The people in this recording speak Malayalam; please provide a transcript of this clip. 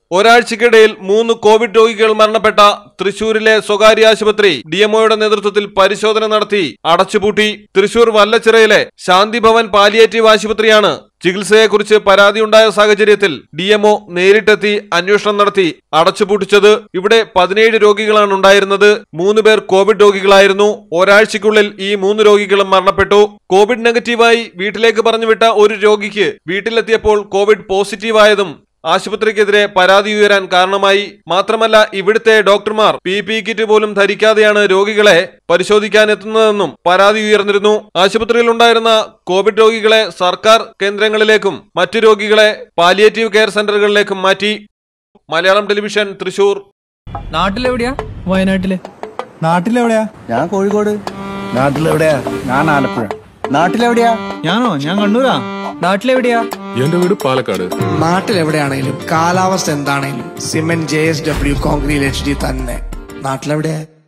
ഒരാഴ്ചക്കിടയിൽ മൂന്ന് കോവിഡ് രോഗികൾ മരണപ്പെട്ട തൃശൂരിലെ സ്വകാര്യ ആശുപത്രി ഡിഎംഒയുടെ നേതൃത്വത്തിൽ പരിശോധന നടത്തി അടച്ചുപൂട്ടി തൃശൂർ വല്ലച്ചിറയിലെ ശാന്തിഭവൻ പാലിയേറ്റീവ് ആശുപത്രിയാണ് ചികിത്സയെക്കുറിച്ച് പരാതിയുണ്ടായ സാഹചര്യത്തിൽ ഡിഎംഒ നേരിട്ടെത്തി അന്വേഷണം നടത്തി അടച്ചുപൂട്ടിച്ചത് ഇവിടെ പതിനേഴ് രോഗികളാണ് ഉണ്ടായിരുന്നത് മൂന്ന് പേർ കോവിഡ് രോഗികളായിരുന്നു ഒരാഴ്ചയ്ക്കുള്ളിൽ ഈ മൂന്ന് രോഗികളും മരണപ്പെട്ടു കോവിഡ് നെഗറ്റീവായി വീട്ടിലേക്ക് പറഞ്ഞുവിട്ട ഒരു രോഗിക്ക് വീട്ടിലെത്തിയപ്പോൾ കോവിഡ് പോസിറ്റീവായതും ആശുപത്രിക്കെതിരെ പരാതി ഉയരാൻ കാരണമായി മാത്രമല്ല ഇവിടുത്തെ ഡോക്ടർമാർ പി പി കിറ്റ് പോലും ധരിക്കാതെയാണ് രോഗികളെ പരിശോധിക്കാൻ എത്തുന്നതെന്നും പരാതി ഉയർന്നിരുന്നു ആശുപത്രിയിൽ ഉണ്ടായിരുന്ന കോവിഡ് രോഗികളെ സർക്കാർ കേന്ദ്രങ്ങളിലേക്കും മറ്റു രോഗികളെ പാലിയേറ്റീവ് കെയർ സെന്ററുകളിലേക്കും മാറ്റി മലയാളം ടെലിവിഷൻ തൃശൂർ നാട്ടിലെവിടെയാ വയനാട്ടില് നാട്ടിലെവിടെയാ ഞാൻ കോഴിക്കോട് നാട്ടിലെവിടെയാ ഞാൻ ആലപ്പുഴ നാട്ടിലെവിടെയാ ഞാനോ ഞാൻ കണ്ണൂരാ നാട്ടിലെവിടെയാ എന്റെ വീട് പാലക്കാട് നാട്ടിലെവിടെയാണേലും കാലാവസ്ഥ എന്താണേലും cement J S W concrete H D തന്നെ നാട്ടിലെവിടെയാ